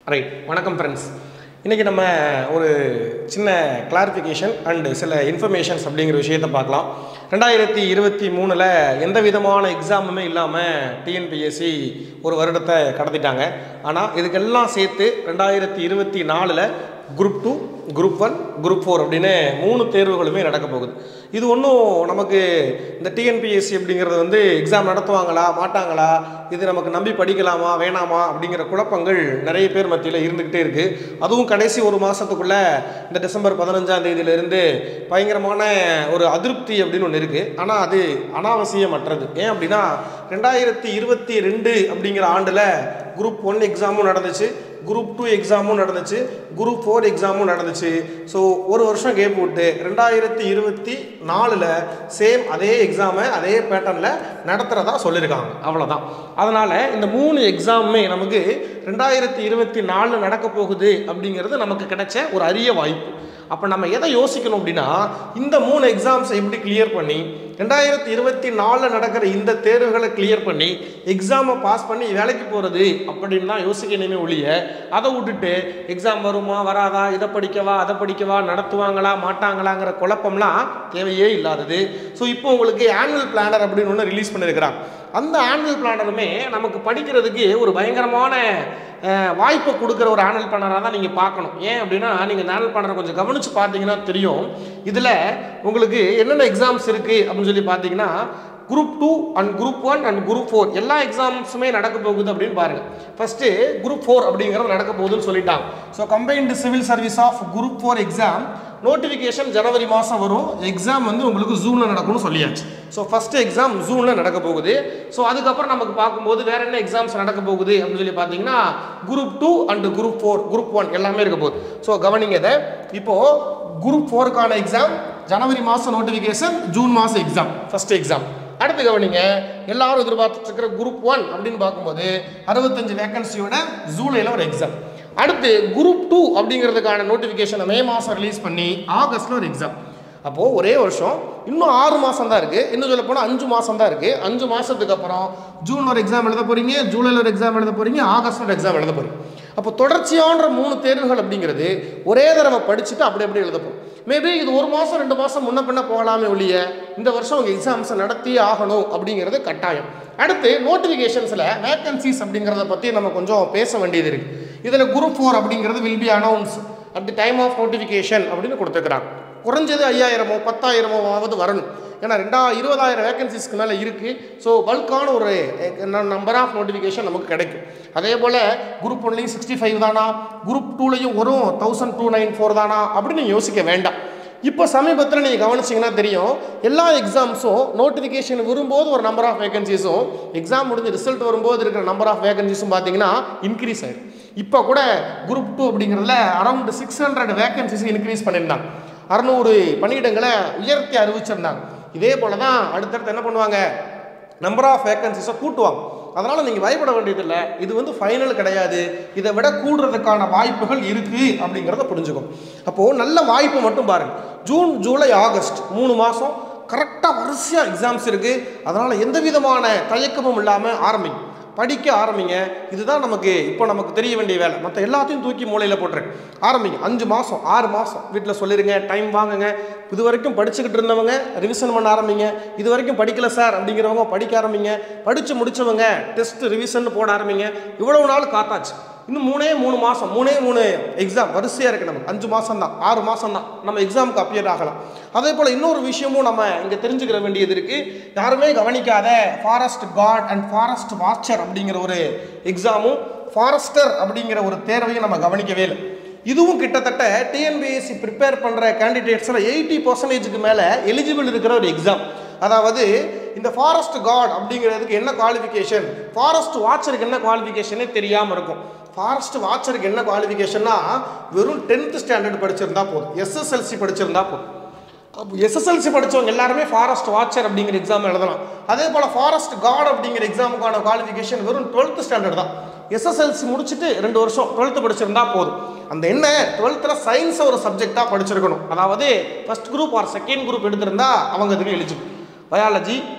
Right வணக்கம் friends இன்றைக்கி நம்ம ஒரு சின்ன கிளாரிஃபிகேஷன் அண்டு சில இன்ஃபர்மேஷன்ஸ் அப்படிங்கிற விஷயத்தை பார்க்கலாம் ரெண்டாயிரத்தி இருபத்தி மூணில் எந்த விதமான எக்ஸாமுமே இல்லாமல் டிஎன்பிஎஸ்சி ஒரு வருடத்தை கடத்திட்டாங்க ஆனால் இதுக்கெல்லாம் சேர்த்து ரெண்டாயிரத்தி இருபத்தி நாலில் group two group one group four அப்படின்னு மூணு தேர்வுகளுமே நடக்க போகுது இது ஒன்றும் நமக்கு இந்த டிஎன்பிஎஸ்சி அப்படிங்கிறது வந்து எக்ஸாம் நடத்துவாங்களா மாட்டாங்களா இது நமக்கு நம்பி படிக்கலாமா வேணாமா அப்படிங்கிற குழப்பங்கள் நிறைய பேர் மத்தியில் இருந்துக்கிட்டே இருக்குது அதுவும் கடைசி ஒரு மாதத்துக்குள்ளே இந்த டிசம்பர் பதினஞ்சாம் தேதியிலிருந்து பயங்கரமான ஒரு அதிருப்தி அப்படின்னு ஒன்று இருக்குது ஆனால் அது அனாவசியமற்றது ஏன் அப்படின்னா ரெண்டாயிரத்தி இருபத்தி ரெண்டு அப்படிங்கிற ஆண்டில் குரூப் ஒன் எக்ஸாமும் நடந்துச்சு குரூப் டூ எக்ஸாமும் நடந்துச்சு குரூப் ஃபோர் எக்ஸாமும் நடந்துச்சு ஸோ ஒரு வருஷம் கேப் விட்டு ரெண்டாயிரத்தி இருபத்தி நாலில் சேம் அதே எக்ஸாமை அதே பேட்டர்னில் நடத்துகிறதா சொல்லியிருக்காங்க அவ்வளோதான் அதனால் இந்த மூணு எக்ஸாமுமே நமக்கு ரெண்டாயிரத்தி இருபத்தி நாலில் நடக்க போகுது அப்படிங்கிறது நமக்கு கிடைச்ச ஒரு அரிய வாய்ப்பு அப்போ நம்ம எதை யோசிக்கணும் அப்படின்னா இந்த மூணு எக்ஸாம்ஸை எப்படி கிளியர் பண்ணி ரெண்டாயிரத்தி இருபத்தி நாலில் நடக்கிற இந்த தேர்வுகளை கிளியர் பண்ணி எக்ஸாமை பாஸ் பண்ணி வேலைக்கு போகிறது அப்படின்னு தான் யோசிக்கணுமே ஒழிய அதை விட்டுட்டு எக்ஸாம் வருமா வராதா இதை படிக்கவா அதை படிக்கவா நடத்துவாங்களா மாட்டாங்களாங்கிற குழப்பம்லாம் தேவையே இல்லாதது ஸோ இப்போ உங்களுக்கு ஆனுவல் பிளானர் அப்படின்னு ஒன்று ரிலீஸ் பண்ணியிருக்கிறாங்க அந்த ஆனுவல் பிளானருமே நமக்கு படிக்கிறதுக்கு ஒரு பயங்கரமான அஹ், வாய்ப்பை கொடுக்குற ஒரு ஆனுவல் பிளானராக தான் நீங்கள் பார்க்கணும் ஏன் அப்படின்னா நீங்கள் இந்த ஆனுவல் பிளானரை கொஞ்சம் கவனித்து பார்த்தீங்கன்னா தெரியும் இதில் உங்களுக்கு என்னென்ன எக்ஸாம்ஸ் இருக்குது அப்படின்னு சொல்லி பார்த்தீங்கன்னா group two and group one and group four எல்லா எக்ஸாம்ஸுமே நடக்க போகுது அப்படின்னு பாருங்க ஃபர்ஸ்ட்டு குரூப் ஃபோர் அப்படிங்கிறது நடக்க போகுதுன்னு சொல்லிட்டாங்க so combined civil service of group four exam notification ஜனவரி மாதம் வரும் எக்ஸாம் வந்து உங்களுக்கு ஜூனில் நடக்கும்னு சொல்லியாச்சு ஸோ ஃபஸ்ட்டு எக்ஸாம் ஜூனில் நடக்க போகுது ஸோ அதுக்கப்புறம் நமக்கு பார்க்கும்போது வேற என்ன எக்ஸாம்ஸ் நடக்க போகுது அப்படின்னு சொல்லி பார்த்தீங்கன்னா group two and group four group one எல்லாமே இருக்க போகுது ஸோ கவனிங்க இதை இப்போது குரூப் ஃபோருக்கான எக்ஸாம் ஜனவரி மாதம் நோட்டிஃபிகேஷன் ஜூன் மாதம் எக்ஸாம் ஃபஸ்ட் எக்ஸாம் அடுத்து கவனிங்க எல்லாரும் எதிர்பார்த்துட்டு இருக்கிற குரூப் ஒன் அப்படின்னு பார்க்கும்போது அறுபத்தஞ்சு வேகன்சியோட ஜூலையில் ஒரு எக்ஸாம் அடுத்து குரூப் டூ அப்படிங்கிறதுக்கான நோட்டிஃபிகேஷனை மே மாதம் ரிலீஸ் பண்ணி ஆகஸ்ட்டில் ஒரு எக்ஸாம் அப்போது ஒரே வருஷம் இன்னும் ஆறு மாதம் தான் இருக்குது இன்னும் சொல்ல போனால் அஞ்சு மாதம் தான் இருக்குது அஞ்சு மாதத்துக்கு அப்புறம் ஜூன் ஒரு எக்ஸாம் எழுத போகிறீங்க ஜூலையில் ஒரு எக்ஸாம் எழுத போகிறீங்க ஆகஸ்ட் ஒரு எக்ஸாம் எழுத போகிறீங்க அப்போ தொடர்ச்சியான மூணு தேர்வுகள் அப்படிங்கிறது ஒரே தடவை படிச்சுட்டு அப்படி அப்படி எழுத போகிறோம் மேபி இது ஒரு மாதம் ரெண்டு மாதம் முன்ன பின்ன போகலாமே ஒழிய இந்த வருஷம் உங்கள் எக்ஸாம்ஸை நடத்தியே ஆகணும் அப்படிங்கிறது கட்டாயம் அடுத்து நோட்டிஃபிகேஷன்ஸில் வேகன்சிஸ் அப்படிங்கிறத பற்றி நம்ம கொஞ்சம் பேச வேண்டியது இருக்குது இதில் குரூப் ஃபோர் அப்படிங்கிறது will be announce at the time of notification அப்படின்னு கொடுத்துருக்குறாங்க குறைஞ்சது ஐயாயிரமோ பத்தாயிரமோ ஆவது வரணும் ஏன்னா ரெண்டா இருபதாயிரம் வேகன்சிஸ்க்கு மேலே இருக்குது ஸோ பல்கான ஒரு நம்பர் ஆஃப் நோட்டிஃபிகேஷன் நமக்கு கிடைக்கும் அதே போல் குரூப் ஒன்லையும் சிக்ஸ்டி ஃபைவ் தானா குரூப் டூலையும் வரும் தௌசண்ட் டூ நைன் ஃபோர் தானா அப்படின்னு நீங்க யோசிக்க வேண்டாம் இப்போ சமீபத்தில் நீங்கள் கவனிச்சிங்கன்னா தெரியும் எல்லா எக்ஸாம்ஸும் நோட்டிஃபிகேஷன் வரும்போது ஒரு நம்பர் ஆஃப் வேகன்சிஸும் எக்ஸாம் முடிஞ்சு ரிசல்ட் வரும்போது இருக்கிற நம்பர் ஆஃப் வேகன்சிஸும் பார்த்தீங்கன்னா இன்க்ரீஸ் ஆயிடும் இப்போ கூட குரூப் டூ அப்படிங்கிறதுல around six hundred vacancies increase பண்ணியிருந்தாங்க அறநூறு பணியிடங்களை உயர்த்தி அறிவிச்சிருந்தாங்க இதே போல தான் அடுத்தடுத்து என்ன பண்ணுவாங்க நம்பர் ஆஃப் வேகன்சிஸை கூட்டுவாங்க அதனால் நீங்கள் பயப்பட வேண்டியதில்லை இது வந்து ஃபைனல் கிடையாது இதை விட கூடுறதுக்கான வாய்ப்புகள் இருக்குது அப்படிங்கிறத புரிஞ்சுக்கும் அப்போது நல்ல வாய்ப்பு மட்டும் பாருங்கள் ஜூன் ஜூலை ஆகஸ்ட் மூணு மாதம் கரெக்டாக வரிசையாக எக்ஸாம்ஸ் இருக்குது அதனால் எந்த விதமான தயக்கமும் இல்லாமல் ஆரம்பிக்கும் படிக்க ஆரம்பிங்க இதுதான் நமக்கு இப்போ நமக்கு தெரிய வேண்டிய வேலை மற்ற எல்லாத்தையும் தூக்கி மூலையில் போட்டுருங்க ஆரம்பிங்க அஞ்சு மாதம் ஆறு மாதம் வீட்டில் சொல்லிடுங்க டைம் வாங்குங்க இது வரைக்கும் படிச்சுக்கிட்டு இருந்தவங்க ரிவிஷன் பண்ண ஆரம்பிங்க இது வரைக்கும் படிக்கல சார் அப்படிங்கிறவங்க படிக்க ஆரம்பிங்க படித்து முடிச்சவங்க டெஸ்ட் ரிவிஷன் போட ஆரம்பிங்க இவ்வளவு நாள் காத்தாச்சு இன்னும் மூணே மூணு மாதம் மூணே மூணு எக்ஸாம் வரிசையாக இருக்குது நமக்கு அஞ்சு மாதம் தான் ஆறு மாதம் தான் நம்ம எக்ஸாமுக்கு அப்பியர் ஆகலாம் அதே போல் இன்னொரு விஷயமும் நம்ம இங்கே தெரிஞ்சுக்கிற வேண்டியது இருக்குது யாருமே கவனிக்காத forest guard and forest watcher அப்படிங்கிற ஒரு எக்ஸாமும் ஃபாரஸ்டர் அப்படிங்கிற ஒரு தேர்வையும் நம்ம கவனிக்கவே இல்லை இதுவும் கிட்டத்தட்ட டிஎன்பிஎஸ்சி ப்ரிப்பேர் பண்ணுற கேண்டிடேட்ஸில் எயிட்டி பர்சன்டேஜுக்கு மேலே எலிஜிபிள் இருக்கிற ஒரு எக்ஸாம் அதாவது இந்த ஃபாரஸ்ட் காட் அப்படிங்கிறதுக்கு என்ன குவாலிஃபிகேஷன் ஃபாரஸ்ட் வாட்சருக்கு என்ன குவாலிஃபிகேஷனே தெரியாமல் இருக்கும் ஃபாரஸ்ட் வாட்சருக்கு என்ன குவாலிஃபிகேஷன்னா வெறும் டென்த் ஸ்டாண்டர்ட் படிச்சிருந்தா போதும் எஸ்எஸ்எல்சி படிச்சிருந்தா போதும் அப்போ எஸ்எஸ்எல்சி படித்தவங்க எல்லாருமே ஃபாரஸ்ட் வாட்சர் அப்படிங்கிற எக்ஸாம் எழுதலாம் அதே போல் ஃபாரஸ்ட் காட் அப்படிங்கிற எக்ஸாமுக்கான குவாலிஃபிகேஷன் வெறும் டுவெல்த் ஸ்டாண்டர்ட் தான் எஸ்எஸ்எல்சி முடிச்சுட்டு ரெண்டு வருஷம் டுவெல்த்து படிச்சிருந்தா போதும் அந்த என்ன டுவெல்த்தில் சயின்ஸை ஒரு சப்ஜெக்டாக படிச்சிருக்கணும் அதாவது first group or second group எடுத்திருந்தா அவங்க இதுக்கு எலிஜிபிள் பயாலஜி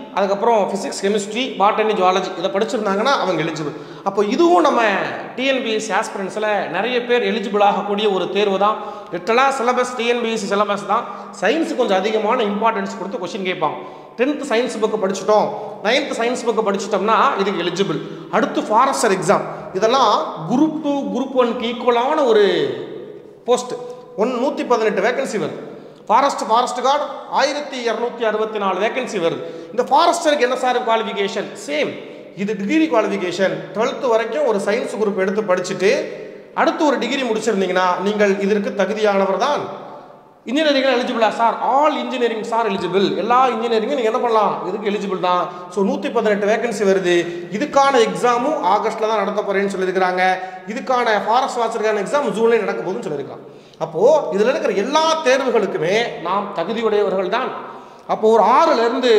அதுக்கப்புறம் ஃபிசிக்ஸ் கெமிஸ்ட்ரி பாட்டனி ஜுவாலஜி இதை படிச்சிருந்தாங்கன்னா அவங்க எலிஜிபிள் அப்போ இதுவும் நம்ம டிஎன்பிஎஸ்சி ஆஸ்பிரன்ஸில் நிறைய பேர் எலிஜிபிள் ஆகக்கூடிய ஒரு தேர்வு தான் லிட்டலாக சிலபஸ் டிஎன்பிஎஸ்சி சிலபஸ் தான் சயின்ஸு கொஞ்சம் அதிகமான இம்பார்ட்டன்ஸ் கொடுத்து கொஷின் கேட்பாங்க டென்த்து சயின்ஸ் புக்கு படிச்சிட்டோம் நைன்த்து சயின்ஸ் புக்கு படிச்சிட்டோம்னா இதுக்கு எலிஜிபிள் அடுத்து ஃபாரஸ்டர் எக்ஸாம் இதெல்லாம் குரூப் டூ குரூப் ஒன்க்கு ஈக்குவலான ஒரு போஸ்ட் ஒன் நூற்றி பதினெட்டு வேகன்சி வருது ஃபாரஸ்ட் ஃபாரஸ்ட் கார்டு ஆயிரத்தி இரநூத்தி அறுபத்தி நாலு வேகன்சி வருது இந்த ஃபாரஸ்டருக்கு என்ன சார் குவாலிஃபிகேஷன் சேம் இது டிகிரி குவாலிஃபிகேஷன் டுவெல்த்து வரைக்கும் ஒரு சயின்ஸ் குரூப் எடுத்து படிச்சுட்டு அடுத்து ஒரு டிகிரி முடிச்சிருந்தீங்கன்னா நீங்கள் இதற்கு தகுதியானவர் தான் இன்ஜினியரிங் எலிஜிபிளா sir all engineering sir eligible எல்லா இன்ஜினியரிங்கும் நீங்கள் என்ன பண்ணலாம் இதுக்கு எலிஜிபிள் தான் ஸோ நூற்றி பதினெட்டு வேகன்சி வருது இதுக்கான எக்ஸாமும் ஆகஸ்ட்டில் தான் நடத்த போகிறேன்னு சொல்லியிருக்கிறாங்க இதுக்கான ஃபாரஸ்ட் வாட்சருக்கான எக்ஸாம் ஜூன்லேயே நடக்க போகுதுன்னு சொல்லியிருக்காங்க அப்போது இதில் இருக்கிற எல்லா தேர்வுகளுக்குமே நாம் தகுதியுடையவர்கள் தான் அப்போது ஒரு ஆறுலேருந்து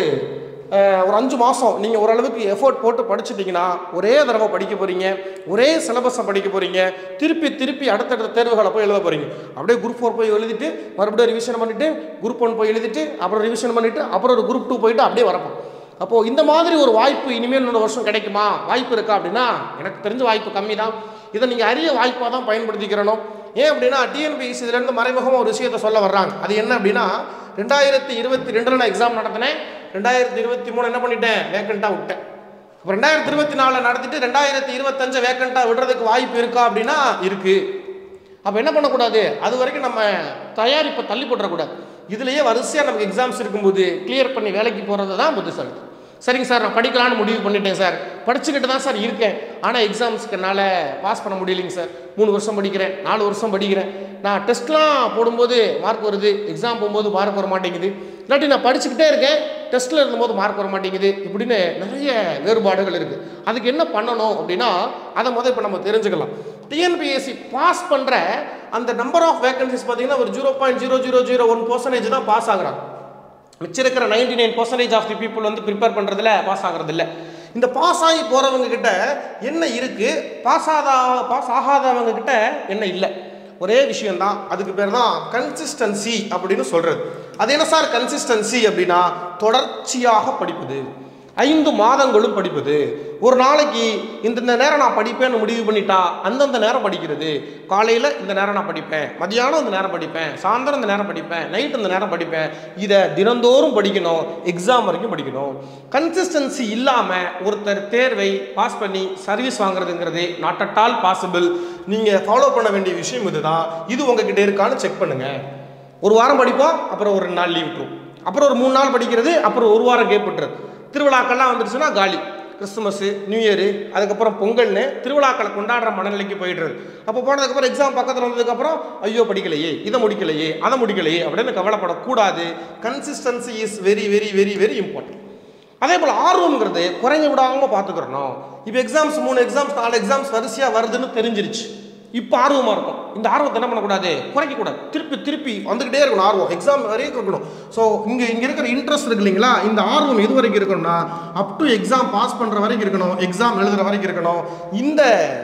ஒரு அஞ்சு மாதம் நீங்கள் ஓரளவுக்கு எஃபோர்ட் போட்டு படிச்சிட்டிங்கன்னா ஒரே தடவை படிக்க போகிறீங்க ஒரே சிலபஸை படிக்க போகிறீங்க திருப்பி திருப்பி அடுத்தடுத்த தேர்வுகளை போய் எழுத போகிறீங்க அப்படியே குரூப் ஃபோர் போய் எழுதிட்டு மறுபடியும் ரிவிஷன் பண்ணிவிட்டு குரூப் ஒன் போய் எழுதிட்டு அப்புறம் ரிவிஷன் பண்ணிவிட்டு அப்புறம் ஒரு குரூப் டூ போயிட்டு அப்படியே வரப்போம் அப்போது இந்த மாதிரி ஒரு வாய்ப்பு இனிமேல் இன்னொரு வருஷம் கிடைக்குமா வாய்ப்பு இருக்கா அப்படின்னா எனக்கு தெரிஞ்ச வாய்ப்பு கம்மி தான் இதை நீங்கள் அரிய வாய்ப்பாக தான் பயன்படுத்திக்கிறணும் ஏன் அப்படின்னா டிஎன்பிஎஸ்சி இதுலேருந்து மறைமுகமாக ஒரு விஷயத்தை சொல்ல வர்றாங்க அது என்ன அப்படின்னா ரெண்டாயிரத்தி இருபத்தி ரெண்டில் நான் எக்ஸாம் நடத்தினேன் ரெண்டாயிரத்தி இருபத்தி மூணு என்ன பண்ணிட்டேன் வேக்கண்ட்டாக விட்டேன் அப்போ ரெண்டாயிரத்தி இருபத்தி நாலில் நடத்திட்டு ரெண்டாயிரத்தி இருபத்தஞ்சை வேக்கண்ட்டாக விடுறதுக்கு வாய்ப்பு இருக்கா அப்படின்னா இருக்குது அப்போ என்ன பண்ணக்கூடாது அது வரைக்கும் நம்ம தயாரிப்பை தள்ளி போட்டுறக்கூடாது இதுலேயே வரிசையாக நமக்கு எக்ஸாம்ஸ் இருக்கும்போது கிளியர் பண்ணி வேலைக்கு போகிறது தான் புத்திசாலி சரிங்க சார் நான் படிக்கலான்னு முடிவு பண்ணிட்டேன் சார் படிச்சுக்கிட்டு தான் சார் இருக்கேன் ஆனால் எக்ஸாம்ஸ்க்கு என்னால் பாஸ் பண்ண முடியலைங்க சார் மூணு வருஷம் படிக்கிறேன் நாலு வருஷம் படிக்கிறேன் நான் டெஸ்ட்லாம் போடும்போது மார்க் வருது எக்ஸாம் போகும்போது மார்க் வர மாட்டேங்குது இல்லாட்டி நான் படிச்சுக்கிட்டே இருக்கேன் டெஸ்ட்டில் இருந்தபோது மார்க் வர மாட்டேங்குது இப்படின்னு நிறைய வேறுபாடுகள் இருக்குது அதுக்கு என்ன பண்ணணும் அப்படின்னா அதை முதல் இப்போ நம்ம தெரிஞ்சுக்கலாம் டிஎன்பிஎஸ்சி பாஸ் பண்ணுற அந்த நம்பர் ஆஃப் வேகன்சிஸ் பார்த்தீங்கன்னா ஒரு zero point zero zero zero one percentage தான் பாஸ் ஆகுறாங்க மிச்சம் இருக்கிற ninety nine percentage of the people வந்து ப்ரிப்பேர் பண்ணுறதுல பாஸ் ஆகிறது இல்லை இந்த பாஸ் ஆகி போகிறவங்க கிட்ட என்ன இருக்குது பாஸ் ஆதா பாஸ் ஆகாதவங்க கிட்ட என்ன இல்லை ஒரே விஷயம்தான் அதுக்கு பேர் தான் கன்சிஸ்டன்சி அப்படின்னு சொல்கிறது அது என்ன சார் கன்சிஸ்டன்சி அப்படின்னா தொடர்ச்சியாக படிப்பது ஐந்து மாதங்களும் படிப்பது ஒரு நாளைக்கு இந்தந்த நேரம் நான் படிப்பேன்னு முடிவு பண்ணிட்டா அந்தந்த நேரம் படிக்கிறது காலையில் இந்த நேரம் நான் படிப்பேன் மதியானம் இந்த நேரம் படிப்பேன் சாயந்தரம் இந்த நேரம் படிப்பேன் நைட் இந்த நேரம் படிப்பேன் இதை தினந்தோறும் படிக்கணும் எக்ஸாம் வரைக்கும் படிக்கணும் கன்சிஸ்டன்சி இல்லாமல் ஒருத்தர் தேர்வை பாஸ் பண்ணி சர்வீஸ் வாங்குறதுங்கிறது நாட் அட் ஆல் பாசிபிள் நீங்கள் ஃபாலோ பண்ண வேண்டிய விஷயம் இதுதான் இது உங்ககிட்ட இருக்கான்னு செக் பண்ணுங்கள் ஒரு வாரம் படிப்போம் அப்புறம் ஒரு ரெண்டு நாள் லீவ் விட்டுரும் அப்புறம் ஒரு மூணு நாள் படிக்கிறது அப்புறம் ஒரு வாரம் கேப் விட்டுறது திருவிழாக்கள்லாம் வந்துருச்சுன்னா காலி கிறிஸ்துமஸ் நியூ இயரு அதுக்கப்புறம் பொங்கல்னு திருவிழாக்களை கொண்டாடுற மனநிலைக்கு போயிடுறது அப்போ போனதுக்கப்புறம் எக்ஸாம் பக்கத்தில் வந்ததுக்கப்புறம் ஐயோ படிக்கலையே இதை முடிக்கலையே அதை முடிக்கலையே அப்படின்னு கவலைப்படக்கூடாது consistency is very very very very important அதே போல் ஆர்வம்ங்கிறது குறைஞ்ச விடாமல் பார்த்துக்கிறணும் இப்போ எக்ஸாம்ஸ் மூணு எக்ஸாம்ஸ் நாலு எக்ஸாம்ஸ் வரிசையாக வருதுன்னு தெரிஞ்சிருச்சு இப்போ ஆர்வமாக இருக்கும் இந்த ஆர்வத்தை என்ன பண்ணக்கூடாது குறைக்கக்கூடாது திருப்பி திருப்பி வந்துக்கிட்டே இருக்கணும் ஆர்வம் எக்ஸாம் வரைக்கும் இருக்கணும் ஸோ இங்கே இங்கே இருக்கிற இன்ட்ரெஸ்ட் இருக்கு இல்லைங்களா இந்த ஆர்வம் எது வரைக்கும் இருக்கணும்னா அப் டு எக்ஸாம் பாஸ் பண்ணுற வரைக்கும் இருக்கணும் எக்ஸாம் எழுதுகிற வரைக்கும் இருக்கணும் இந்த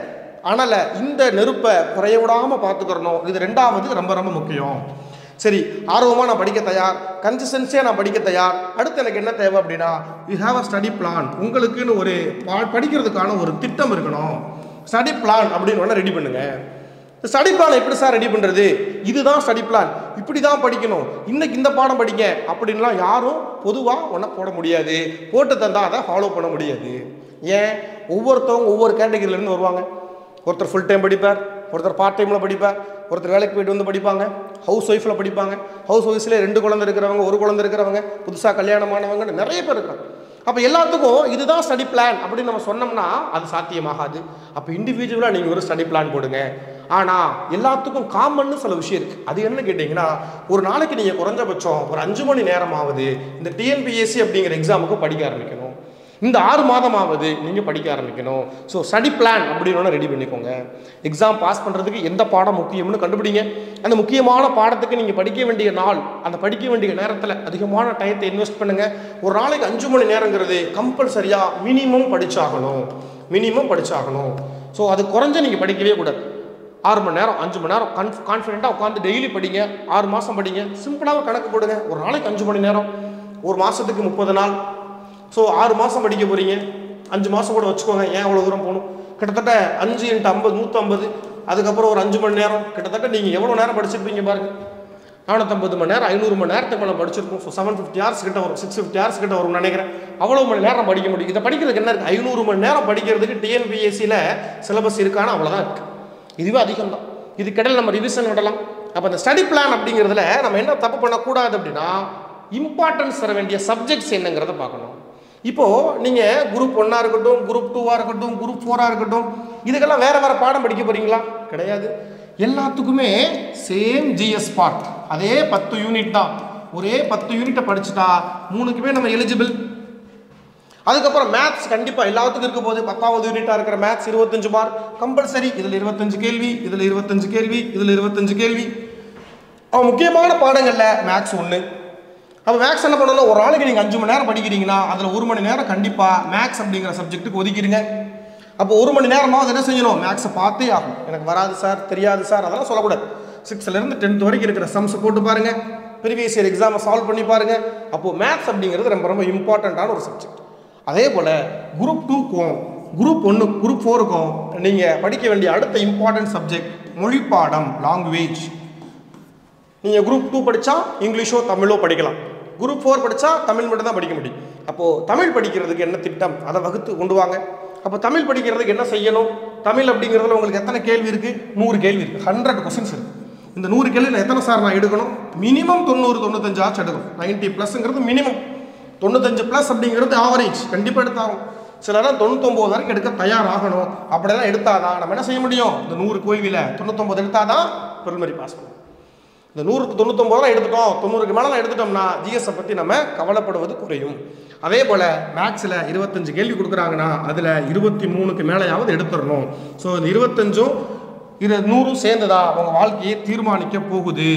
அனலை இந்த நெருப்பை குறைய விடாமல் பார்த்துக்கிறணும் இது ரெண்டாவது ரொம்ப ரொம்ப முக்கியம் சரி ஆர்வமாக நான் படிக்க தயார் கன்சிஸ்டன்சியாக நான் படிக்க தயார் அடுத்து எனக்கு என்ன தேவை அப்படின்னா you have a study plan உங்களுக்குன்னு ஒரு பா- படிக்கிறதுக்கான ஒரு திட்டம் இருக்கணும் ஸ்டடி பிளான் அப்படின்னு ஒன்று ரெடி பண்ணுங்க ஸ்டடி பிளான் எப்படி சார் ரெடி பண்ணுறது இதுதான் ஸ்டடி பிளான் இப்படி தான் படிக்கணும் இன்னைக்கு இந்த பாடம் படிங்க அப்படின்லாம் யாரும் பொதுவாக ஒன்றை போட முடியாது போட்டு தந்தா அதை ஃபாலோ பண்ண முடியாது ஏன் ஒவ்வொருத்தவங்க ஒவ்வொரு கேட்டகரியிலேருந்து வருவாங்க ஒருத்தர் ஃபுல் டைம் படிப்பார் ஒருத்தர் பார்ட் டைமில் படிப்பார் ஒருத்தர் வேலைக்கு போயிட்டு வந்து படிப்பாங்க ஹவுஸ் ஒய்ஃபில் படிப்பாங்க ஹவுஸ் ஒய்ஃப்லேயே ரெண்டு குழந்தை இருக்கிறவங்க ஒரு குழந்தை இருக்கிறவங்க புதுசாக கல்யாணமானவங்க நிறைய பேர் இருக்காங்க அப்போ எல்லாத்துக்கும் இதுதான் ஸ்டடி பிளான் அப்படின்னு நம்ம சொன்னோம்னா அது சாத்தியமாகாது அப்போ இண்டிவிஜுவலாக நீங்கள் ஒரு ஸ்டடி பிளான் போடுங்க ஆனால் எல்லாத்துக்கும் காமன்னு சில விஷயம் இருக்குது அது என்ன கேட்டிங்கன்னா ஒரு நாளைக்கு நீங்கள் குறைஞ்சபட்சம் ஒரு அஞ்சு மணி நேரமாவது இந்த டிஎன்பிஎஸ்சி அப்படிங்கிற எக்ஸாமுக்கு படிக்க ஆரம்பிக்கணும் இந்த ஆறு மாதமாவது நீங்கள் படிக்க ஆரம்பிக்கணும் ஸோ ஸ்டடி பிளான் அப்படின்னு ஒன்று ரெடி பண்ணிக்கோங்க எக்ஸாம் பாஸ் பண்ணுறதுக்கு எந்த பாடம் முக்கியம்னு கண்டுபிடிங்க அந்த முக்கியமான பாடத்துக்கு நீங்கள் படிக்க வேண்டிய நாள் அந்த படிக்க வேண்டிய நேரத்தில் அதிகமான டயத்தை இன்வெஸ்ட் பண்ணுங்கள் ஒரு நாளைக்கு அஞ்சு மணி நேரங்கிறது கம்பல்சரியாக மினிமம் படிச்சாகணும் மினிமம் படிச்சாகணும் ஸோ அது குறைஞ்ச நீங்கள் படிக்கவே கூடாது ஆறு மணி நேரம் அஞ்சு மணி நேரம் கான்ஃப் கான்ஃபிடென்ட்டாக உட்காந்து டெய்லி படிங்க ஆறு மாதம் படிங்க சிம்பிளாக கணக்கு போடுங்க ஒரு நாளைக்கு அஞ்சு மணி நேரம் ஒரு மாதத்துக்கு முப்பது நாள் ஸோ ஆறு மாதம் படிக்க போகிறீங்க அஞ்சு மாதம் கூட வச்சுக்கோங்க ஏன் அவ்வளோ தூரம் போகணும் கிட்டத்தட்ட அஞ்சு இன்ட்டு ஐம்பது நூற்றம்பது அதுக்கப்புறம் ஒரு அஞ்சு மணி நேரம் கிட்டத்தட்ட நீங்கள் எவ்வளோ நேரம் படிச்சிருப்பீங்க பாருங்க நானூற்றம்பது மணி நேரம் ஐநூறு மணி நேரத்துக்கு மேலே படிச்சிருப்போம் ஸோ செவன் ஃபிஃப்டி ஹவர்ஸ் கிட்ட வரும் சிக்ஸ் ஃபிஃப்டி ஹவர்ஸ் கிட்ட வரும்னு நினைக்கிறேன் அவ்வளோ மணி நேரம் படிக்க முடியும் இதை படிக்கிறதுக்கு என்ன இருக்குது ஐநூறு மணி நேரம் படிக்கிறதுக்கு டிஎன்பிஎஸ்சியில் சிலபஸ் இருக்கான அவ்வளோதான் இருக்குது இதுவே அதிகம் தான் இதுக்கிடையில் நம்ம ரிவிஷன் விடலாம் அப்போ இந்த ஸ்டடி பிளான் அப்படிங்கிறதுல நம்ம என்ன தப்பு பண்ணக்கூடாது அப்படின்னா இம்பார்ட்டன்ஸ் தர வேண்டிய சப்ஜெக்ட்ஸ் என்னங்கிறத பார்க்கணும் இப்போது நீங்கள் குரூப் ஒன்னாக இருக்கட்டும் குரூப் டூவாக இருக்கட்டும் குரூப் ஃபோராக இருக்கட்டும் இதுக்கெல்லாம் வேறு வேறு பாடம் படிக்க போகிறீங்களா கிடையாது எல்லாத்துக்குமே சேம் ஜிஎஸ் பார்ட் அதே பத்து யூனிட் தான் ஒரே பத்து யூனிட்டை படிச்சுட்டா மூணுக்குமே நம்ம எலிஜிபிள் அதுக்கப்புறம் மேத்ஸ் கண்டிப்பாக எல்லாத்துக்கும் இருக்க போது பத்தாவது யூனிட்டாக இருக்கிற மேத்ஸ் இருபத்தஞ்சு மார்க் கம்பல்சரி இதில் இருபத்தஞ்சு கேள்வி இதில் இருபத்தஞ்சு கேள்வி இதில் இருபத்தஞ்சு கேள்வி அவன் முக்கியமான பாடங்களில் மேத்ஸ் ஒன்று அப்போ மேக்ஸ் என்ன பண்ணணும் ஒரு நாளைக்கு நீங்கள் அஞ்சு மணி நேரம் படிக்கிறீங்கன்னா அதில் ஒரு மணி நேரம் கண்டிப்பாக மேக்ஸ் அப்படிங்கிற சப்ஜெக்ட்டுக்கு ஒதுக்கிடுங்க அப்போ ஒரு மணி நேரமாவது என்ன செய்யணும் மேக்ஸை பார்த்தே ஆகும் எனக்கு வராது சார் தெரியாது சார் அதெல்லாம் சொல்லக்கூடாது சிக்ஸ்த்லேருந்து டென்த் வரைக்கும் இருக்கிற சம்ஸை போட்டு பாருங்கள் ப்ரீவியஸ் இயர் எக்ஸாமை சால்வ் பண்ணி பாருங்கள் அப்போது மேத்ஸ் அப்படிங்கிறது ரொம்ப ரொம்ப இம்பார்ட்டண்ட்டான ஒரு சப்ஜெக்ட் அதே போல் குரூப் டூக்கும் குரூப் ஒன்று குரூப் ஃபோருக்கும் நீங்கள் படிக்க வேண்டிய அடுத்த இம்பார்ட்டன்ட் சப்ஜெக்ட் மொழி பாடம் லாங்குவேஜ் நீங்கள் குரூப் டூ படித்தா இங்கிலீஷோ தமிழோ படிக்கலாம் குரூப் ஃபோர் படித்தா தமிழ் மட்டும் தான் படிக்க முடியும் அப்போது தமிழ் படிக்கிறதுக்கு என்ன திட்டம் அதை வகுத்து கொண்டு வாங்க அப்போ தமிழ் படிக்கிறதுக்கு என்ன செய்யணும் தமிழ் அப்படிங்கிறதுல உங்களுக்கு எத்தனை கேள்வி இருக்குது நூறு கேள்வி இருக்குது ஹண்ட்ரட் கொஸ்டின்ஸ் இருக்குது இந்த நூறு கேள்வியில் எத்தனை சார் நான் எடுக்கணும் மினிமம் தொண்ணூறு தொண்ணூத்தஞ்சு ஆச்சு எடுக்கணும் நைன்ட்டி ப்ளஸ்ங்கிறது மினிமம் தொண்ணூத்தஞ்சு ப்ளஸ் அப்படிங்கிறது ஆவரேஜ் கண்டிப்பாக எடுத்தாகும் சிலரெல்லாம் தொண்ணூத்தொம்பது வரைக்கும் எடுக்க தயாராகணும் அப்படிதான் எடுத்தாதான் நம்ம என்ன செய்ய முடியும் இந்த நூறு கோய்வில் தொண்ணூத்தொம்பது எடுத்தாதான் ப்ரிலிமரி பாஸ் பண்ணும் இந்த நூறுக்கு தொண்ணூத்தொம்பது தான் எடுத்துட்டோம் தொண்ணூறுக்கு மேலே எடுத்துட்டோம்னா ஜிஎஸ்ஸை பற்றி நம்ம கவலைப்படுவது குறையும் அதே போல் மேக்ஸில் இருபத்தஞ்சு கேள்வி கொடுக்குறாங்கன்னா அதில் இருபத்தி மூணுக்கு மேலேயாவது எடுத்துடணும் ஸோ இந்த இருபத்தஞ்சும் இரு நூறும் சேர்ந்ததா அவங்க வாழ்க்கையை தீர்மானிக்க போகுது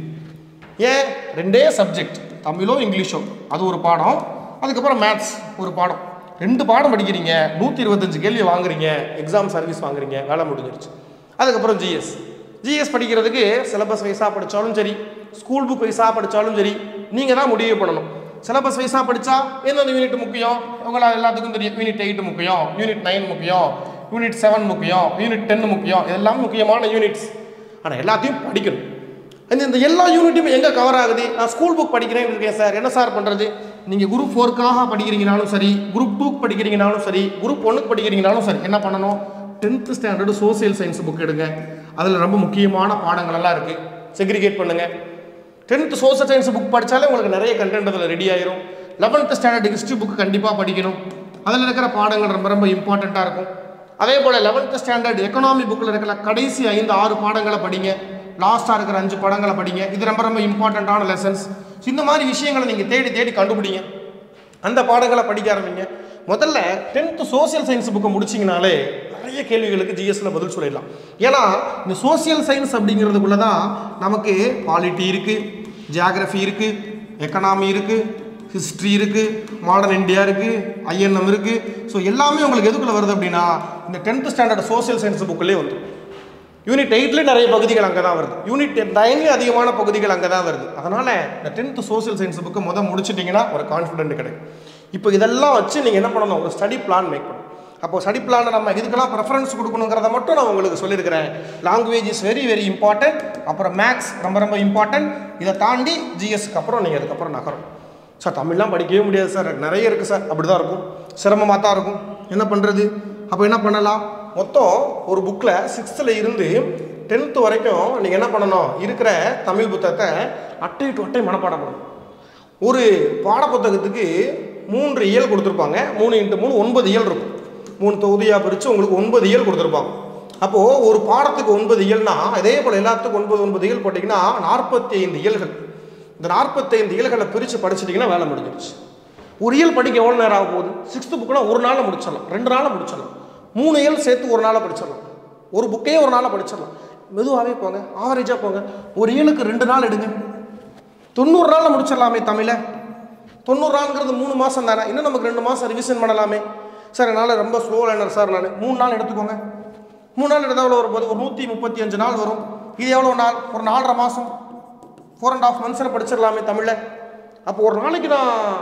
ஏன் ரெண்டே சப்ஜெக்ட் தமிழோ இங்கிலீஷோ அது ஒரு பாடம் அதுக்கப்புறம் மேத்ஸ் ஒரு பாடம் ரெண்டு பாடம் படிக்கிறீங்க நூற்றி இருபத்தஞ்சு கேள்வி வாங்குறீங்க எக்ஸாம் சர்வீஸ் வாங்குறீங்க வேலை முடிஞ்சிருச்சு அதுக்கப்புறம் ஜிஎஸ் ஜிஎஸ் படிக்கிறதுக்கு சிலபஸ் வைஸாக படித்தாலும் சரி ஸ்கூல் புக் வைஸாக படித்தாலும் சரி நீங்கள் தான் முடிவு பண்ணணும் சிலபஸ் வைஸாக படித்தா எந்தெந்த யூனிட் முக்கியம் உங்களா எல்லாத்துக்கும் தெரியும் யூனிட் எயிட் முக்கியம் யூனிட் நைன் முக்கியம் யூனிட் செவன் முக்கியம் யூனிட் டென் முக்கியம் இதெல்லாம் முக்கியமான யூனிட்ஸ் ஆனால் எல்லாத்தையும் படிக்கணும் இந்த இந்த எல்லா யூனிட்டும் எங்கே கவர் ஆகுது நான் ஸ்கூல் புக் படிக்கிறேன்னு இருக்கேன் சார் என்ன சார் பண்ணுறது நீங்கள் குரூப் ஃபோருக்காக படிக்கிறீங்கனாலும் சரி குரூப் டூக்கு படிக்கிறீங்கனாலும் சரி குரூப் ஒன்றுக்கு படிக்கிறீங்கனாலும் சரி என்ன பண்ணணும் tenth standard social science book எடுங்க அதில் ரொம்ப முக்கியமான பாடங்கள் எல்லாம் இருக்குது செக்ரிகேட் பண்ணுங்கள் டென்த்து சோசியல் சயின்ஸ் புக் படித்தாலே உங்களுக்கு நிறைய கண்டென்ட் அதில் ரெடி ஆயிரும் லெவன்த்து ஸ்டாண்டர்ட் ஹிஸ்ட்ரி புக் கண்டிப்பாக படிக்கணும் அதில் இருக்கிற பாடங்கள் ரொம்ப ரொம்ப இம்பார்ட்டண்ட்டாக இருக்கும் அதே போல் லெவன்த்து ஸ்டாண்டர்ட் எக்கனாமி புக்கில் இருக்கிற கடைசி ஐந்து ஆறு பாடங்களை படிங்க லாஸ்ட்டாக இருக்கிற அஞ்சு படங்களை படிங்க இது ரொம்ப ரொம்ப இம்பார்ட்டண்ட்டான லெசன்ஸ் இந்த மாதிரி விஷயங்களை நீங்கள் தேடி தேடி கண்டுபிடிங்க அந்த பாடங்களை படிக்க ஆரம்பிங்க முதல்ல டென்த்து சோசியல் சயின்ஸ் புக்கை முடிச்சிங்கனாலே நிறைய கேள்விகளுக்கு ஜிஎஸ்ல பதில் சொல்லிடலாம் ஏன்னா இந்த சோசியல் சயின்ஸ் அப்படிங்கிறதுக்குள்ள தான் நமக்கு பாலிட்டி இருக்குது ஜியாகிரஃபி இருக்குது எக்கனாமி இருக்குது ஹிஸ்ட்ரி இருக்குது மாடர்ன் இந்தியா இருக்குது ஐஎன்எம் இருக்குது ஸோ எல்லாமே உங்களுக்கு எதுக்குள்ள வருது அப்படின்னா இந்த டென்த்து ஸ்டாண்டர்ட் சோசியல் சயின்ஸ் புக்கிலே வந்து யூனிட் எயிட்லேயும் நிறைய பகுதிகள் அங்கே தான் வருது யூனிட் நைன்லேயும் அதிகமான பகுதிகள் அங்கே தான் வருது அதனால் இந்த டென்த்து சோசியல் சயின்ஸ் புக்கை முதல் முடிச்சிட்டிங்கன்னா ஒரு கான்ஃபிடென்ட் கிடைக்கும் இப்போ இதெல்லாம் வச்சு நீங்கள் என்ன பண்ணணும் ஒரு ஸ்டடி பிளான் மேக் பண்ணணும் அப்போ ஸ்டடி பிளானை நம்ம இதுக்கெல்லாம் ப்ரெஃபரன்ஸ் கொடுக்கணுங்கிறத மட்டும் நான் உங்களுக்கு சொல்லியிருக்கிறேன் language is very very important அப்புறம் மேக்ஸ் ரொம்ப ரொம்ப இம்பார்ட்டன்ட் இதை தாண்டி ஜிஎஸ்க்கு அப்புறம் நீங்கள் அதுக்கப்புறம் நகரும் சார் தமிழ்லாம் படிக்கவே முடியாது சார் நிறைய இருக்குது சார் அப்படி தான் இருக்கும் சிரமமாக தான் இருக்கும் என்ன பண்ணுறது அப்போ என்ன பண்ணலாம் மொத்தம் ஒரு புக்கில் சிக்ஸ்த்தில் இருந்து டென்த்து வரைக்கும் நீங்கள் என்ன பண்ணணும் இருக்கிற தமிழ் புத்தகத்தை அட்டை டு அட்டை மனப்பாடம் பண்ணணும் ஒரு பாடப்புத்தகத்துக்கு மூன்று இயல் கொடுத்துருப்பாங்க மூணு இன்ட்டு மூணு ஒன்பது இயல் இருக்கும் மூணு தொகுதியாக பிரித்து உங்களுக்கு ஒன்பது இயல் கொடுத்துருப்பாங்க அப்போது ஒரு பாடத்துக்கு ஒன்பது இயல்னா அதே போல் எல்லாத்துக்கும் ஒன்பது ஒன்பது இயல் போட்டிங்கன்னா நாற்பத்தி ஐந்து இயல்கள் இந்த நாற்பத்தைந்து இயல்களை பிரித்து படிச்சிட்டிங்கன்னா வேலை முடிஞ்சிருச்சு ஒரு இயல் படிக்க எவ்வளோ நேரம் ஆக போகுது சிக்ஸ்த்து புக்கெலாம் ஒரு நாளில் முடிச்சிடலாம் ரெண்டு நாளில் முடிச்சிடலாம் மூணு இயல் சேர்த்து ஒரு நாளில் படிச்சிடலாம் ஒரு புக்கையே ஒரு நாளில் படிச்சிடலாம் மெதுவாகவே போங்க ஆவரேஜாக போங்க ஒரு இயலுக்கு ரெண்டு நாள் எடுங்க தொண்ணூறு நாளில் முடிச்சிடலாமே தமிழை தொண்ணூறு நாளுங்கிறது மூணு மாதம் தானே இன்னும் நமக்கு ரெண்டு மாதம் ரிவிஷன் பண்ணலாமே சார் என்னால் ரொம்ப ஸ்லோ லேர்னர் சார் நான் மூணு நாள் எடுத்துக்கோங்க மூணு நாள் எடுத்தால் எவ்வளோ வரும்போது ஒரு நூற்றி முப்பத்தி அஞ்சு நாள் வரும் இது எவ்வளோ நாள் ஒரு நாலரை மாதம் ஃபோர் அண்ட் ஆஃப் மந்த்ஸில் படிச்சிடலாமே தமிழில் அப்போ ஒரு நாளைக்கு நான்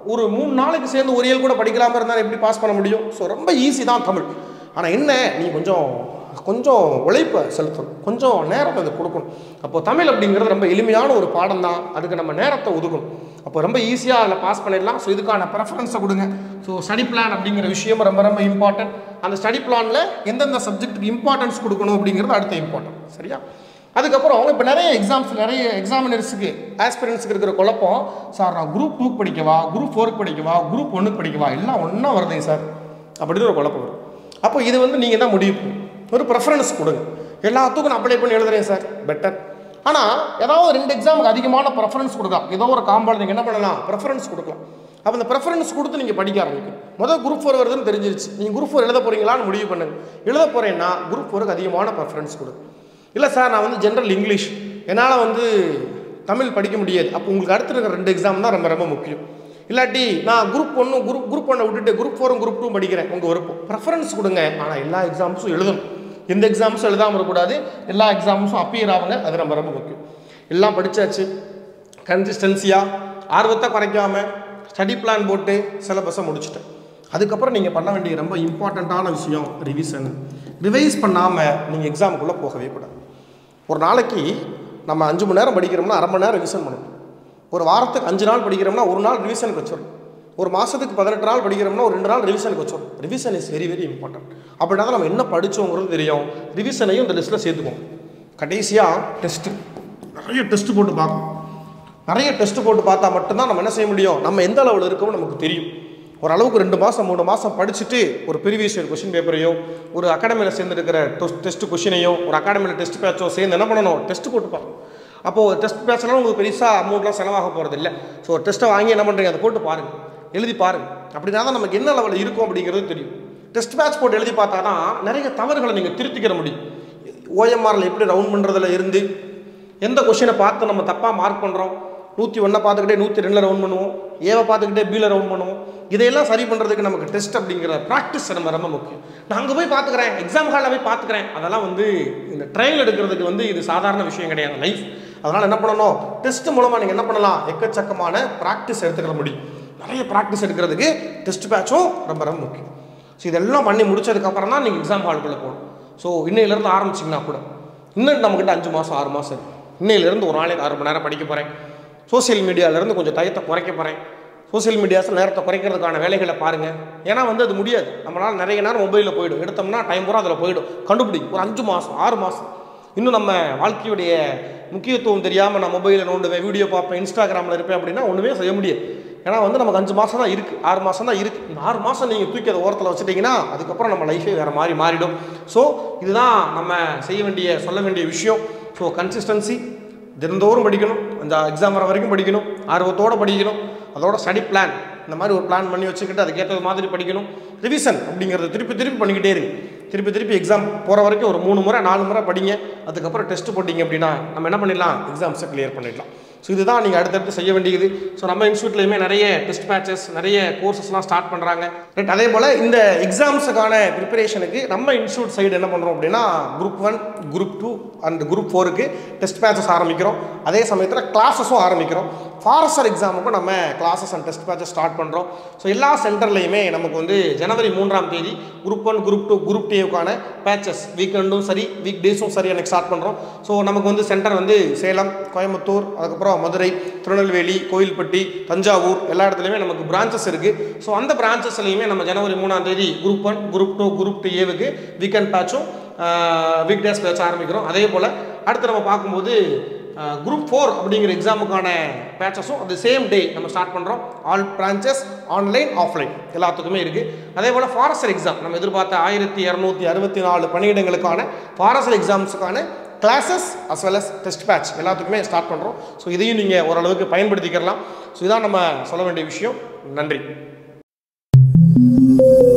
ஒரு மூணு நாளைக்கு சேர்ந்து ஒரு இயல் கூட படிக்கலாமல் இருந்தால் எப்படி பாஸ் பண்ண முடியும் ஸோ ரொம்ப ஈஸி தான் தமிழ் ஆனால் என்ன நீ கொஞ்சம் கொஞ்சம் உழைப்பை செலுத்தணும் கொஞ்சம் நேரம் அது கொடுக்கணும் அப்போ தமிழ் அப்படிங்கிறது ரொம்ப எளிமையான ஒரு பாடம் தான் அதுக்கு நம்ம நேரத்தை ஒதுக்கணும் அப்போ ரொம்ப ஈஸியாக அதில் பாஸ் பண்ணிடலாம் ஸோ இதுக்கான ப்ரெஃபரன்ஸை கொடுங்க ஸோ ஸ்டடி பிளான் அப்படிங்கிற விஷயம் ரொம்ப ரொம்ப இம்பார்ட்டன்ட் அந்த ஸ்டடி பிளானில் எந்தெந்த சப்ஜெக்ட்டுக்கு இம்பார்ட்டன்ஸ் கொடுக்கணும் அப்படிங்கிறது அடுத்த இம்பார்ட்டன்ட் சரியா அதுக்கப்புறம் இப்போ நிறைய எக்ஸாம்ஸ் நிறைய எக்ஸாமினர்ஸுக்கு ஆஸ்பிரன்ஸுக்கு இருக்கிற குழப்பம் சார் நான் குரூப் டூக்கு படிக்கவா குரூப் ஃபோருக்கு படிக்கவா குரூப் ஒன்றுக்கு படிக்கவா எல்லாம் ஒன்றா வருதுங்க சார் அப்படின்னு ஒரு குழப்பம் வரும் அப்போ இது வந்து நீங்கள் தான் முடிவு பண்ணணும். ஒரு ப்ரெஃபரன்ஸ் கொடுங்க எல்லாத்துக்கும் நான் அப்ளை பண்ணி எழுதுறேன் சார் பெட்டர் ஆனால் ஏதாவது ரெண்டு எக்ஸாமுக்கு அதிகமான ப்ரெஃபரன்ஸ் கொடுக்கலாம் ஏதோ ஒரு காம்பால் நீங்கள் என்ன பண்ணலாம் ப்ரெஃபரன்ஸ் கொடுக்கலாம் அப்போ அந்த ப்ரெஃபரன்ஸ் கொடுத்து நீங்கள் படிக்க ஆரம்பிக்கணும் முதல் குரூப் ஃபோர் வருதுன்னு தெரிஞ்சிருச்சு நீங்கள் குரூப் ஃபோர் எழுத போகிறீங்களான்னு முடிவு பண்ணுங்க எழுத போகிறேன்னா குரூப் ஃபோருக்கு அதிகமான ப்ரெஃபரன்ஸ் கொடுங்க இல்லை சார் நான் வந்து ஜென்ரல் இங்கிலீஷ் என்னால் வந்து தமிழ் படிக்க முடியாது அப்போ உங்களுக்கு அடுத்து இருக்கிற ரெண்டு எக்ஸாம் தான் ரொம்ப ரொம்ப முக்கியம் இல்லாட்டி நான் குரூப் ஒன்று குரூப் குரூப் ஒன்றை விட்டுட்டு குரூப் ஃபோரும் குரூப் டூ படிக்கிறேன் உங்கள் விருப்பம் ப்ரெஃபரன்ஸ் கொடுங்க ஆனால் எல்லா எக்ஸாம்ஸும் எழுதணும் எந்த எக்ஸாம்ஸும் எழுதாமல் இருக்கக்கூடாது எல்லா எக்ஸாம்ஸும் அப்பியர் ஆகுங்க அது ரொம்ப ரொம்ப முக்கியம் எல்லாம் படித்தாச்சு கன்சிஸ்டன்சியாக ஆர்வத்தை குறைக்காம ஸ்டடி பிளான் போட்டு சிலபஸை முடிச்சிட்டேன் அதுக்கப்புறம் நீங்கள் பண்ண வேண்டிய ரொம்ப இம்பார்ட்டண்ட்டான விஷயம் ரிவிஷன் ரிவைஸ் பண்ணாமல் நீங்கள் எக்ஸாமுக்குள்ளே போகவே கூடாது ஒரு நாளைக்கு நம்ம அஞ்சு மணி நேரம் படிக்கிறோம்னா அரை மணி நேரம் ரிவிஷன் பண்ணணும் ஒரு வாரத்துக்கு அஞ்சு நாள் படிக்கிறோம்னா ஒரு நாள் ரிவிஷனுக்கு வச்சிடணும் ஒரு மாதத்துக்கு பதினெட்டு நாள் படிக்கிறோம்னா ஒரு ரெண்டு நாள் ரிவிஷனுக்கு வச்சிடணும் revision is very very important அப்படின்னா தான் நம்ம என்ன படித்தோங்கிறது தெரியும் ரிவிஷனையும் இந்த லிஸ்ட்டில் சேர்த்துக்குவோம் கடைசியாக டெஸ்ட்டு நிறைய டெஸ்ட் போட்டு பார்க்கணும் நிறைய டெஸ்ட் போட்டு பார்த்தா மட்டும்தான் நம்ம என்ன செய்ய முடியும் நம்ம எந்த அளவில் இருக்கோம்னு நமக்கு தெரியும் ஓரளவுக்கு ரெண்டு மாதம் மூணு மாதம் படிச்சுட்டு ஒரு ப்ரீவியஸ் இயர் கொஷின் பேப்பரையோ ஒரு அகாடமியில் சேர்ந்துருக்கிற டெஸ்ட் கொஷினையோ ஒரு அகாடமியில் டெஸ்ட் பேட்சோ சேர்ந்து என்ன பண்ணணும் டெஸ்ட் போட்டு பார்க்கணும் அப்போது டெஸ்ட் பேட்ச்லாம் உங்களுக்கு பெருசாக அமௌண்ட்லாம் செலவாக போகிறது இல்லை ஸோ டெஸ்ட்டை வாங்கி என்ன பண்ணுறீங்க அதை போட்டு பாருங்கள் எழுதி பாருங்கள் அப்படின்னா தான் நமக்கு என்ன லெவலில் இருக்கும் அப்படிங்கிறது தெரியும் டெஸ்ட் பேட்ச் போட்டு எழுதி பார்த்தா தான் நிறைய தவறுகளை நீங்கள் திருத்திக்கிற முடியும் ஓஎம்ஆரில் எப்படி ரவுண்ட் பண்ணுறதுல இருந்து எந்த கொஷினை பார்த்து நம்ம தப்பாக மார்க் பண்ணுறோம் நூற்றி ஒன்றை பார்த்துக்கிட்டே நூற்றி ரெண்டில் ரவுண்ட் பண்ணுவோம் ஏவை பார்த்துக்கிட்டே பியில் ரவுண்ட் பண்ணுவோம் இதையெல்லாம் சரி பண்ணுறதுக்கு நமக்கு டெஸ்ட் அப்படிங்கிற ப்ராக்டிஸ் நம்ம ரொம்ப முக்கியம் நான் அங்கே போய் பார்த்துக்கிறேன் எக்ஸாம் ஹாலில் போய் பார்த்துக்கிறேன் அதெல்லாம் வந்து இந்த ட்ரையல் எடுக்கிறதுக்கு வந்து இது சாதாரண விஷயம் கிடையாது லைஃப் அதனால் என்ன பண்ணணும் டெஸ்ட் மூலமாக நீங்கள் என்ன பண்ணலாம் எக்கச்சக்கமான ப்ராக்டிஸ் எடுத்துக்கிற முடியும் நிறைய ப்ராக்டிஸ் எடுக்கிறதுக்கு டெஸ்ட் பேட்சும் ரொம்ப ரொம்ப முக்கியம் ஸோ இதெல்லாம் பண்ணி முடிச்சதுக்கப்புறம் தான் நீங்கள் எக்ஸாம் ஹாலுக்குள்ளே போகணும் ஸோ இன்னையிலேருந்து ஆரம்பிச்சிங்கன்னா கூட இன்னும் நம்மக்கிட்ட அஞ்சு மாதம் ஆறு மாதம் இருக்கு இன்னையிலேருந்து ஒரு நாளைக்கு ஆறு மணி நேரம் படிக்க போகிறேன் சோசியல் மீடியாவிலேருந்து கொஞ்சம் டயத்தை குறைக்க போகிறேன் சோசியல் மீடியாஸில் நேரத்தை குறைக்கிறதுக்கான வேலைகளை பாருங்கள் ஏன்னா வந்து அது முடியாது நம்மளால் நிறைய நேரம் மொபைலில் போயிடும் எடுத்தோம்னா டைம் பூரா அதில் போயிடும் கண்டுபிடி ஒரு அஞ்சு மாதம் ஆறு மாதம் இன்னும் நம்ம வாழ்க்கையுடைய முக்கியத்துவம் தெரியாமல் நான் மொபைலில் நோண்டுவேன் வீடியோ பார்ப்பேன் இன்ஸ்டாகிராமில் இருப்பேன் அப்படின்னா ஒன்றுமே செய்ய முடியாது ஏன்னா வந்து நமக்கு அஞ்சு மாதம் தான் இருக்குது ஆறு மாதம் தான் இருக்குது இந்த ஆறு மாதம் நீங்கள் தூக்கி அதை ஓரத்தில் வச்சுட்டிங்கன்னா அதுக்கப்புறம் நம்ம லைஃபே வேறு மாதிரி மாறிடும் ஸோ இதுதான் நம்ம செய்ய வேண்டிய சொல்ல வேண்டிய விஷயம் ஸோ கன்சிஸ்டன்சி தினந்தோறும் படிக்கணும் அந்த எக்ஸாம் வர வரைக்கும் படிக்கணும் ஆர்வத்தோடு படிக்கணும் அதோட ஸ்டடி பிளான் இந்த மாதிரி ஒரு பிளான் பண்ணி வச்சுக்கிட்டு அதுக்கேற்றது மாதிரி படிக்கணும் ரிவிஷன் அப்படிங்கிறத திருப்பி திருப்பி பண்ணிக்கிட்டே இருங்க திருப்பி திருப்பி எக்ஸாம் போகிற வரைக்கும் ஒரு மூணு முறை நாலு முறை படிங்க அதுக்கப்புறம் டெஸ்ட் போட்டிங்க அப்படின்னா நம்ம என்ன பண்ணிடலாம் எக்ஸாம்ஸை கிளியர் பண்ணிடலாம் ஸோ இதுதான் நீங்கள் அடுத்தடுத்து செய்ய வேண்டியது ஸோ நம்ம இன்ஸ்டியூட்லேயுமே நிறைய டெஸ்ட் பேட்சஸ் நிறைய கோர்சஸ்லாம் ஸ்டார்ட் பண்ணுறாங்க ரைட் அதே போல் இந்த எக்ஸாம்ஸுக்கான ப்ரிப்பரேஷனுக்கு நம்ம இன்ஸ்டியூட் சைடு என்ன பண்ணுறோம் அப்படின்னா group one group two and group ஃபோருக்கு டெஸ்ட் பேட்சஸ் ஆரம்பிக்கிறோம் அதே சமயத்தில் கிளாஸஸும் ஆரம்பிக்கிறோம் ஃபாரஸ்டர் எக்ஸாமுக்கும் நம்ம classes and test batches start பண்ணுறோம் ஸோ எல்லா சென்டர்லையுமே நமக்கு வந்து ஜனவரி மூன்றாம் தேதி group one group two group டேவுக்கான பேட்சஸ் வீக்கெண்டும் சரி வீக் டேஸும் சரி எனக்கு ஸ்டார்ட் பண்ணுறோம் ஸோ நமக்கு வந்து சென்டர் வந்து சேலம் கோயம்புத்தூர் அதுக்கப்புறம் மதுரை திருநெல்வேலி கோயில்பட்டி தஞ்சாவூர் எல்லா இடத்துலையுமே நமக்கு பிரான்ச்சஸ் இருக்குது ஸோ அந்த பிரான்ச்சஸ்லையுமே நம்ம ஜனவரி மூணாம் தேதி group one group two group two ஏவுக்கு வீக்கெண்ட் பேட்சும் வீக் டேஸ் பேட்ச் ஆரம்பிக்கிறோம் அதே போல் அடுத்து நம்ம பார்க்கும்போது குரூப் ஃபோர் அப்படிங்கிற எக்ஸாமுக்கான பேட்சஸும் அந்த சேம் டே நம்ம ஸ்டார்ட் பண்ணுறோம் ஆல் பிரான்ச்சஸ் ஆன்லைன் ஆஃப்லைன் எல்லாத்துக்குமே இருக்குது அதே போல் ஃபாரஸ்டர் எக்ஸாம் நம்ம எதிர்பார்த்த ஆயிரத்தி இரநூத்தி அறுபத்தி நாலு பணியிடங்களுக்கான ஃபாரஸ்டர் எக்ஸாம்ஸுக்கான classes as well as test batch எல்லாத்துக்குமே ஸ்டார்ட் பண்ணுறோம் ஸோ இதையும் நீங்கள் ஓரளவுக்கு பயன்படுத்திக்கலாம் ஸோ இதான் நம்ம சொல்ல வேண்டிய விஷயம் நன்றி